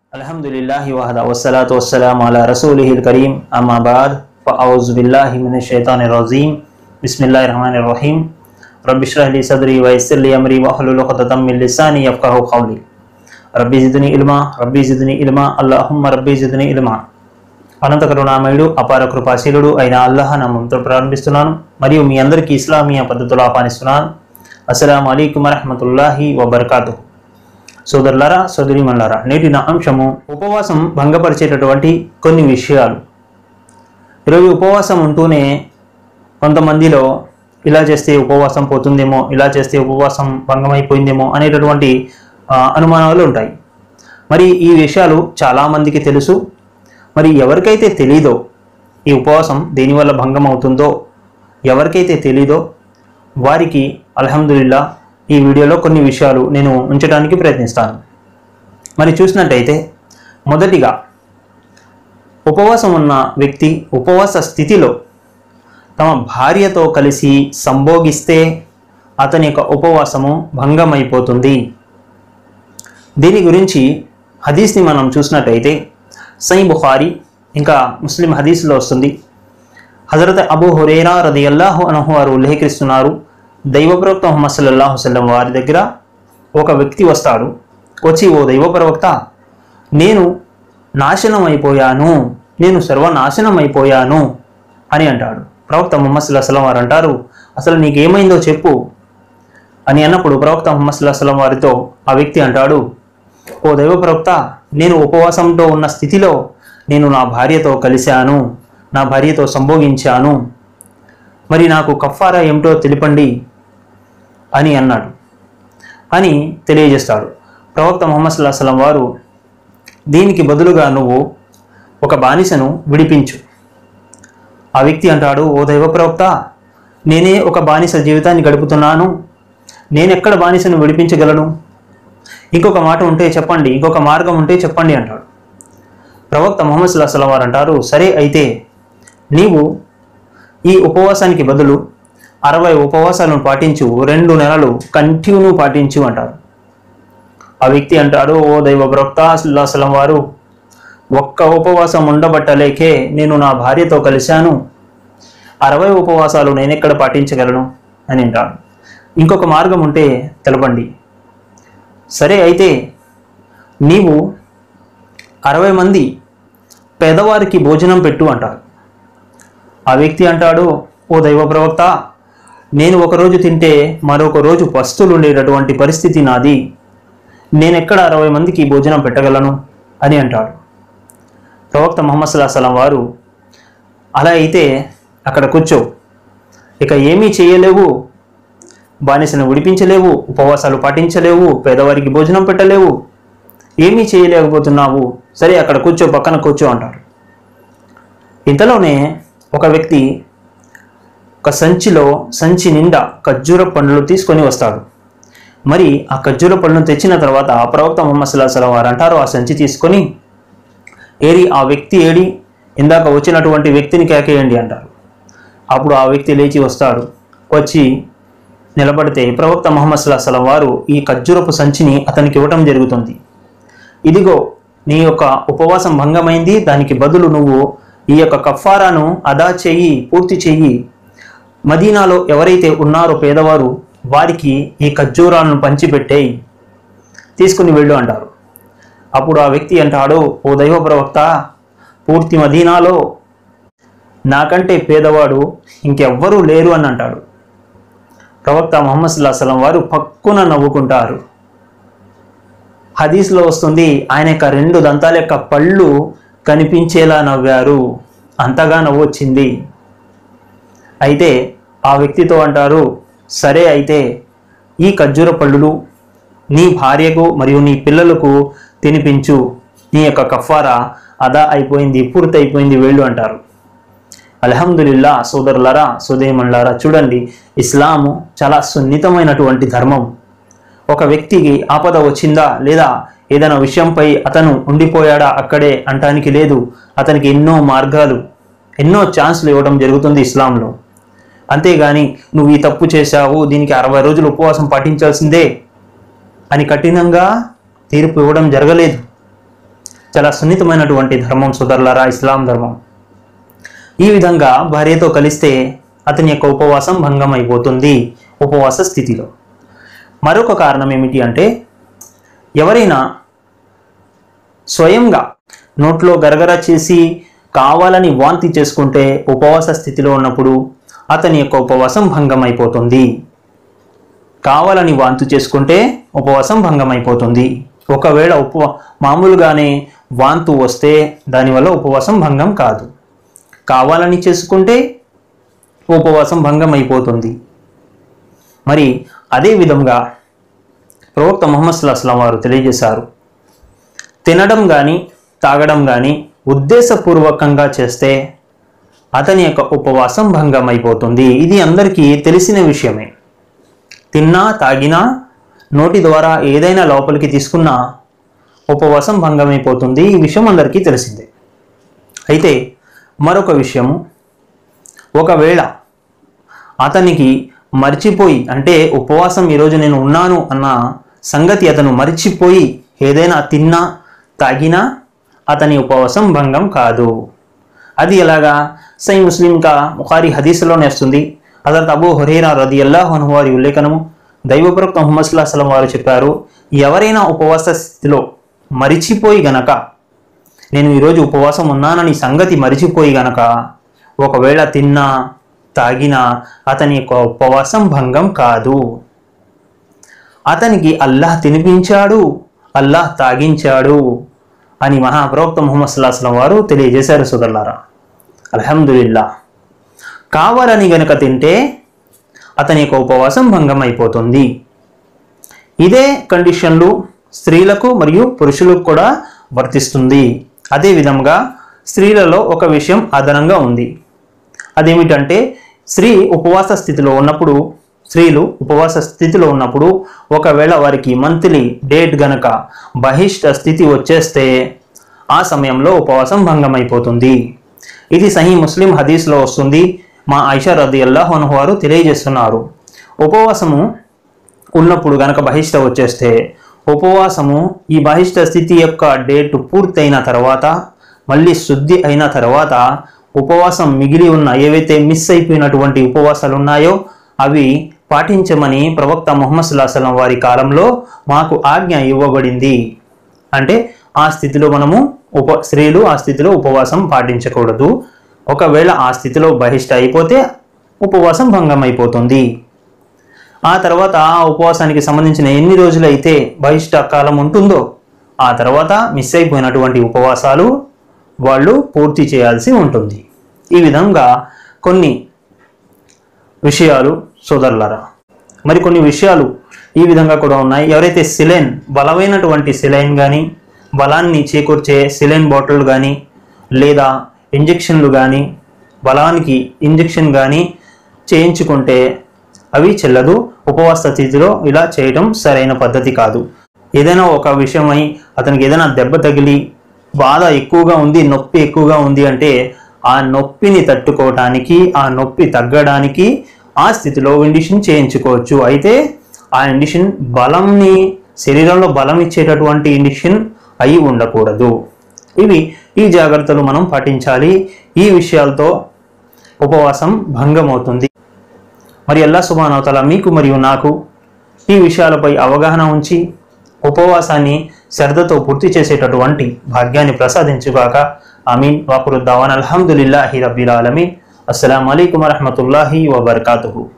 الحمد لله وحده والصلاة والسلام على رسوله الكريم أما بعد فأعوذ بالله من الشيطان الرجيم بسم الله الرحمن الرحيم رب اشرح لي صدري ويسر لي أمري واحلل عقدة من لساني يفقهوا قولي రబ్బీ జిద్ని ఇల్మా రబ్బీ జిద్ని ఇల్మా అల్లాహుమ్మ రబ్బీ జిద్ని ఇల్మా అనంత కరుణామయుడు అపార కృపాశీలుడు అయిన అల్లాహ్ నామంతో ప్రారంభిస్తున్నాను మరియు మీ అందరికీ ఇస్లామీయ పద్ధతిలో ఆహ్వానిస్తున్నాను అస్సలం అయికం వరహమతుల్లాహి వబర్కాతు సోదరులారా సోదరిమల్లారా నేటి నా అంశము ఉపవాసం భంగపరిచేటటువంటి కొన్ని విషయాలు ఈరోజు ఉపవాసం ఉంటూనే కొంతమందిలో ఇలా చేస్తే ఉపవాసం పోతుందేమో ఇలా చేస్తే ఉపవాసం భంగమైపోయిందేమో అనేటటువంటి ఆ, అనుమానాలు ఉంటాయి మరి ఈ విషయాలు చాలామందికి తెలుసు మరి ఎవరికైతే తెలీదో ఈ ఉపవాసం దేనివల్ల భంగం అవుతుందో ఎవరికైతే తెలీదో వారికి అల్హమ్దులిల్లా ఈ వీడియోలో కొన్ని విషయాలు నేను ఉంచడానికి ప్రయత్నిస్తాను మరి చూసినట్టయితే మొదటిగా ఉపవాసం ఉన్న వ్యక్తి ఉపవాస స్థితిలో తమ భార్యతో కలిసి సంభోగిస్తే అతని యొక్క ఉపవాసము భంగమైపోతుంది దీని గురించి హదీస్ని మనం చూసినట్టయితే సై బుఖారి ఇంకా ముస్లిం హదీస్లో వస్తుంది హజరత్ అబూ హురేరా రది అల్లాహు అనహు వారు ఉల్లేఖిస్తున్నారు దైవ ప్రవక్త ముహమ్మద్ సల్లల్లాహు వసల్లం వారి దగ్గర ఒక వ్యక్తి వస్తాడు వచ్చి ఓ దైవ ప్రవక్త నేను నాశనం అయిపోయాను నేను సర్వనాశనం అయిపోయాను అని అంటాడు ప్రవక్త ముహమ్మద్ సల్లాహ్ సలం వారు అంటారు అసలు నీకేమైందో చెప్పు అని అన్నప్పుడు ప్రవక్త ముహమ్మద్ సల్లాహ్ సలం వారితో ఆ వ్యక్తి అంటాడు ఓ దైవ ప్రవక్త నేను ఉపవాసంతో ఉన్న స్థితిలో నేను నా భార్యతో కలిశాను నా భార్యతో సంభోగించాను మరి నాకు కఫారా ఏమిటో తెలిపండి అని అన్నాడు అని తెలియజేస్తాడు ప్రవక్త ముహమ్మద్ సల్లాహ్ సలం వారు దీనికి బదులుగా నువ్వు ఒక బానిసను విడిపించు ఆ వ్యక్తి అంటాడు ఓ దైవ ప్రవక్త నేనే ఒక బానిస జీవితాన్ని గడుపుతున్నాను నేనెక్కడ బానిసను విడిపించగలను ఇంకొక మాట ఉంటే చెప్పండి ఇంకొక మార్గం ఉంటే చెప్పండి అంటాడు ప్రవక్త ముహమ్మద్ సుల్లా సలం వారు అంటారు సరే అయితే నీవు ఈ ఉపవాసానికి బదులు అరవై ఉపవాసాలను పాటించు రెండు నెలలు కంటిన్యూ పాటించు అంటారు ఆ వ్యక్తి అంటాడు ఓ దైవ ప్రవక్త సుల్లా సలం వారు ఒక్క ఉపవాసం ఉండబట్టలేకే నేను నా భార్యతో కలిశాను అరవై ఉపవాసాలు నేనెక్కడ పాటించగలను అని అంటాడు ఇంకొక మార్గం ఉంటే తెలపండి సరే అయితే నీవు అరవై మంది పేదవారికి భోజనం పెట్టు అంటారు ఆ వ్యక్తి అంటాడు ఓ దైవ ప్రవక్త నేను ఒకరోజు తింటే మరొక రోజు పస్తులు ఉండేటటువంటి పరిస్థితి నాది నేనెక్కడ అరవై మందికి భోజనం పెట్టగలను అని అంటాడు ప్రవక్త ముహమ్మద్ సల్లాహ్ సలం వారు అలా అయితే అక్కడ కూర్చో ఇక ఏమీ చేయలేవు బానిసను విడిపించలేవు ఉపవాసాలు పాటించలేవు పేదవారికి భోజనం పెట్టలేవు ఏమీ చేయలేకపోతున్నావు సరే అక్కడ కూర్చో పక్కన కూర్చో అంటారు ఇంతలోనే ఒక వ్యక్తి ఒక సంచిలో సంచి నిండా ఖర్జూర పండ్లు తీసుకొని వస్తాడు మరి ఆ ఖర్జూర పండ్లను తెచ్చిన తర్వాత ప్రవక్త ముహమ్మద్ సల్లాహ్ సలం వారు అంటారు ఆ సంచి తీసుకొని ఏరి ఆ వ్యక్తి ఏడి ఇందాక వచ్చినటువంటి వ్యక్తిని కేకేయండి అంటారు అప్పుడు ఆ వ్యక్తి లేచి వస్తాడు వచ్చి నిలబడితే ప్రవక్త ముహమ్మద్ సల్లాహ్ సలం వారు ఈ ఖర్జూరపు సంచిని అతనికి ఇవ్వటం జరుగుతుంది ఇదిగో నీ యొక్క ఉపవాసం భంగమైంది దానికి బదులు నువ్వు ఈ యొక్క కఫారాను అదా చెయ్యి పూర్తి చెయ్యి మదీనాలో ఎవరైతే ఉన్నారో పేదవారు వారికి ఈ ఖర్జూరాలను పంచిపెట్టేయి తీసుకుని వెళ్ళు అంటారు అప్పుడు ఆ వ్యక్తి అంటాడు ఓ దైవ ప్రవక్త పూర్తి మదీనాలో నాకంటే పేదవాడు ఇంకెవ్వరూ లేరు అని అంటాడు ప్రవక్త ముహమ్మద్ సుల్లా సలం వారు పక్కున నవ్వుకుంటారు హదీస్లో వస్తుంది ఆయన యొక్క రెండు దంతాల యొక్క పళ్ళు కనిపించేలా నవ్వారు అంతగా నవ్వొచ్చింది అయితే ఆ వ్యక్తితో అంటారు సరే అయితే ఈ ఖర్జూర పళ్ళులు నీ భార్యకు మరియు నీ పిల్లలకు తినిపించు నీ యొక్క కఫారా అదా అయిపోయింది పూర్తి అయిపోయింది వెళ్ళు అంటారు అల్హమ్దులిల్లా సోదరులారా సోదయమన్లారా చూడండి ఇస్లాము చాలా సున్నితమైనటువంటి ధర్మం ఒక వ్యక్తికి ఆపద వచ్చిందా లేదా ఏదైనా విషయంపై అతను ఉండిపోయాడా అక్కడే అంటానికి లేదు అతనికి ఎన్నో మార్గాలు ఎన్నో ఛాన్స్లు ఇవ్వడం జరుగుతుంది ఇస్లాంలో అంతేగాని నువ్వు ఈ తప్పు చేశావు దీనికి అరవై రోజులు ఉపవాసం పాటించాల్సిందే అని కఠినంగా తీర్పు ఇవ్వడం జరగలేదు చాలా సున్నితమైనటువంటి ధర్మం సోదరులారా ఇస్లాం ధర్మం ఈ విధంగా భార్యతో కలిస్తే అతని యొక్క ఉపవాసం భంగం అయిపోతుంది ఉపవాస స్థితిలో మరొక కారణం ఏమిటి అంటే ఎవరైనా స్వయంగా నోట్లో గరగర చేసి కావాలని వాంతి చేసుకుంటే ఉపవాస స్థితిలో ఉన్నప్పుడు అతని యొక్క ఉపవాసం భంగం అయిపోతుంది కావాలని వాంతు చేసుకుంటే ఉపవాసం భంగం అయిపోతుంది ఒకవేళ ఉప మామూలుగానే వాంతు వస్తే దానివల్ల ఉపవాసం భంగం కాదు కావాలని చేసుకుంటే ఉపవాసం భంగం అయిపోతుంది మరి అదే విధంగా ప్రవక్త ముహమ్మద్ సుల్లాహం వారు తెలియజేశారు తినడం కానీ తాగడం కానీ ఉద్దేశపూర్వకంగా చేస్తే అతని యొక్క ఉపవాసం భంగం అయిపోతుంది ఇది అందరికీ తెలిసిన విషయమే తిన్నా తాగినా నోటి ద్వారా ఏదైనా లోపలికి తీసుకున్నా ఉపవాసం భంగమైపోతుంది ఈ విషయం అందరికీ తెలిసిందే అయితే మరొక విషయము ఒకవేళ అతనికి మర్చిపోయి అంటే ఉపవాసం ఈరోజు నేను ఉన్నాను అన్న సంగతి అతను మర్చిపోయి ఏదైనా తిన్నా తాగినా అతని ఉపవాసం భంగం కాదు అది ఎలాగా సై ముస్లిం కా ముఖారి హదీసులోనే వస్తుంది హజరత్ అబూ హురైరా రది అల్లాహను వారి ఉల్లేఖనము దైవప్రవక్త ముహమ్మద్ సుల్లాహ్ సలం వారు చెప్పారు ఎవరైనా ఉపవాస స్థితిలో మరిచిపోయి గనక నేను ఈరోజు ఉపవాసం ఉన్నానని సంగతి మరిచిపోయి గనక ఒకవేళ తిన్నా తాగినా అతని యొక్క ఉపవాసం భంగం కాదు అతనికి అల్లాహ్ తినిపించాడు అల్లాహ్ తాగించాడు అని మహాప్రవక్త ముహమ్మద్ సుల్లాహం వారు తెలియజేశారు సోదరులారా అల్హమ్దులిల్లా కావాలని గనక తింటే అతని యొక్క ఉపవాసం భంగం అయిపోతుంది ఇదే కండిషన్లు స్త్రీలకు మరియు పురుషులకు కూడా వర్తిస్తుంది అదే విధంగా స్త్రీలలో ఒక విషయం అదనంగా ఉంది అదేమిటంటే స్త్రీ ఉపవాస స్థితిలో ఉన్నప్పుడు స్త్రీలు ఉపవాస స్థితిలో ఉన్నప్పుడు ఒకవేళ వారికి మంత్లీ డేట్ గనక బహిష్ట స్థితి వచ్చేస్తే ఆ సమయంలో ఉపవాసం భంగమైపోతుంది ఇది సహీ ముస్లిం హదీస్లో వస్తుంది మా ఐషా రది అల్లాహన్ వారు తెలియజేస్తున్నారు ఉపవాసము ఉన్నప్పుడు గనక బహిష్ట వచ్చేస్తే ఉపవాసము ఈ బహిష్ట స్థితి యొక్క డేట్ పూర్తయిన తర్వాత మళ్ళీ శుద్ధి అయిన తర్వాత ఉపవాసం మిగిలి ఉన్న ఏవైతే మిస్ అయిపోయినటువంటి ఉపవాసాలు ఉన్నాయో అవి పాటించమని ప్రవక్త ముహమ్మద్ సుల్లాహం వారి కాలంలో మాకు ఆజ్ఞ ఇవ్వబడింది అంటే ఆ స్థితిలో మనము ఉప స్త్రీలు ఆ స్థితిలో ఉపవాసం పాటించకూడదు ఒకవేళ ఆ స్థితిలో బహిష్ట అయిపోతే ఉపవాసం భంగం అయిపోతుంది ఆ తర్వాత ఆ ఉపవాసానికి సంబంధించిన ఎన్ని రోజులైతే బహిష్ట కాలం ఉంటుందో ఆ తర్వాత మిస్ అయిపోయినటువంటి ఉపవాసాలు వాళ్ళు పూర్తి చేయాల్సి ఉంటుంది ఈ విధంగా కొన్ని విషయాలు సోదరులారా మరి కొన్ని విషయాలు ఈ విధంగా కూడా ఉన్నాయి ఎవరైతే సిలైన్ బలమైనటువంటి సిలైన్ కానీ బలాన్ని చేకూర్చే సిలైన్ బాటిల్ కానీ లేదా ఇంజెక్షన్లు కానీ బలానికి ఇంజెక్షన్ కానీ చేయించుకుంటే అవి చెల్లదు ఉపవాస స్థితిలో ఇలా చేయడం సరైన పద్ధతి కాదు ఏదైనా ఒక విషయమై అతనికి ఏదైనా దెబ్బ తగిలి బాధ ఎక్కువగా ఉంది నొప్పి ఎక్కువగా ఉంది అంటే ఆ నొప్పిని తట్టుకోవటానికి ఆ నొప్పి తగ్గడానికి ఆ స్థితిలో ఇండిషన్ చేయించుకోవచ్చు అయితే ఆ ఇండిషన్ బలంని శరీరంలో బలం ఇచ్చేటటువంటి ఇండిషన్ అయి ఉండకూడదు ఇవి ఈ జాగ్రత్తలు మనం పాటించాలి ఈ విషయాలతో ఉపవాసం భంగమవుతుంది మరి అల్లా సుబానవతల మీకు మరియు నాకు ఈ విషయాలపై అవగాహన ఉంచి ఉపవాసాన్ని శ్రద్ధతో పూర్తి చేసేటటువంటి భాగ్యాన్ని ప్రసాదించుగాక ఆమీన్ వాకురుద్దావాన్ అల్హమ్దులిల్లాహి రబ్బిల్ ఆలమీన్ అస్సలం అయికం వరహమతుల్లాహి వబర్కాతుహు